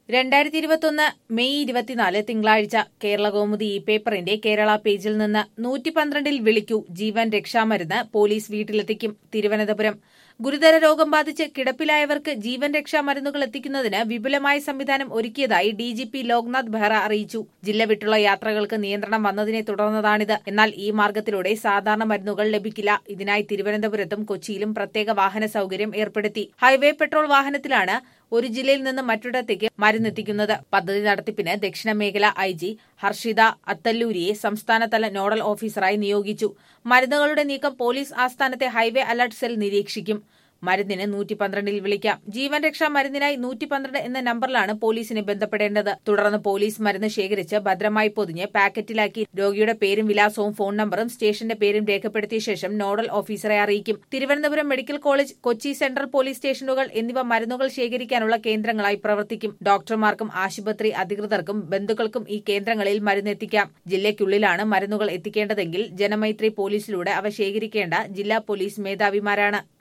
രണ്ടായിരത്തി ഇരുപത്തൊന്ന് മെയ് ഇരുപത്തിനാല് തിങ്കളാഴ്ച കേരള കൗമുദി ഈ പേപ്പറിന്റെ കേരള പേജിൽ നിന്ന് നൂറ്റി പന്ത്രണ്ടിൽ വിളിക്കൂ ജീവൻ രക്ഷാമരുന്ന് പോലീസ് വീട്ടിലെത്തിക്കും തിരുവനന്തപുരം ഗുരുതര രോഗം ബാധിച്ച് കിടപ്പിലായവർക്ക് ജീവൻ രക്ഷാ മരുന്നുകൾ എത്തിക്കുന്നതിന് വിപുലമായ സംവിധാനം ഒരുക്കിയതായി ഡിജിപി ലോക്നാഥ് ബെഹ്റ അറിയിച്ചു ജില്ല വിട്ടുള്ള യാത്രകൾക്ക് നിയന്ത്രണം വന്നതിനെ തുടർന്നതാണിത് എന്നാൽ ഈ മാർഗത്തിലൂടെ സാധാരണ മരുന്നുകൾ ലഭിക്കില്ല ഇതിനായി തിരുവനന്തപുരത്തും കൊച്ചിയിലും പ്രത്യേക വാഹന സൌകര്യം ഏർപ്പെടുത്തി ഹൈവേ പെട്രോൾ വാഹനത്തിലാണ് ഒരു ജില്ലയിൽ നിന്ന് മറ്റൊരിടത്തേക്ക് മരുന്നെത്തിക്കുന്നത് പദ്ധതി നടത്തിപ്പിന് ദക്ഷിണ മേഖല ഐ ജി ഹർഷിത അത്തല്ലൂരിയെ സംസ്ഥാനതല നോഡൽ ഓഫീസറായി നിയോഗിച്ചു മരുന്നുകളുടെ നീക്കം പോലീസ് ആസ്ഥാനത്തെ ഹൈവേ അലർട്ട് സെൽ നിരീക്ഷിക്കും മരുന്നിന് നൂറ്റി പന്ത്രണ്ടിൽ വിളിക്കാം ജീവൻ രക്ഷാ മരുന്നിനായി നൂറ്റി പന്ത്രണ്ട് എന്ന നമ്പറിലാണ് പോലീസിനെ ബന്ധപ്പെടേണ്ടത് തുടർന്ന് പോലീസ് മരുന്ന് ശേഖരിച്ച് ഭദ്രമായി പൊതിഞ്ഞ് പാക്കറ്റിലാക്കി രോഗിയുടെ പേരും വിലാസവും ഫോൺ നമ്പറും സ്റ്റേഷന്റെ പേരും രേഖപ്പെടുത്തിയ ശേഷം നോഡൽ ഓഫീസറെ അറിയിക്കും Thiruvananthapuram medical college Kochi central police സ്റ്റേഷനുകൾ എന്നിവ മരുന്നുകൾ ശേഖരിക്കാനുള്ള കേന്ദ്രങ്ങളായി പ്രവർത്തിക്കും ഡോക്ടർമാർക്കും ആശുപത്രി അധികൃതർക്കും ബന്ധുക്കൾക്കും ഈ കേന്ദ്രങ്ങളിൽ മരുന്നെത്തിക്കാം ജില്ലയ്ക്കുള്ളിലാണ് മരുന്നുകൾ എത്തിക്കേണ്ടതെങ്കിൽ ജനമൈത്രി പോലീസിലൂടെ അവ ശേഖരിക്കേണ്ട ജില്ലാ പോലീസ് മേധാവിമാരാണ്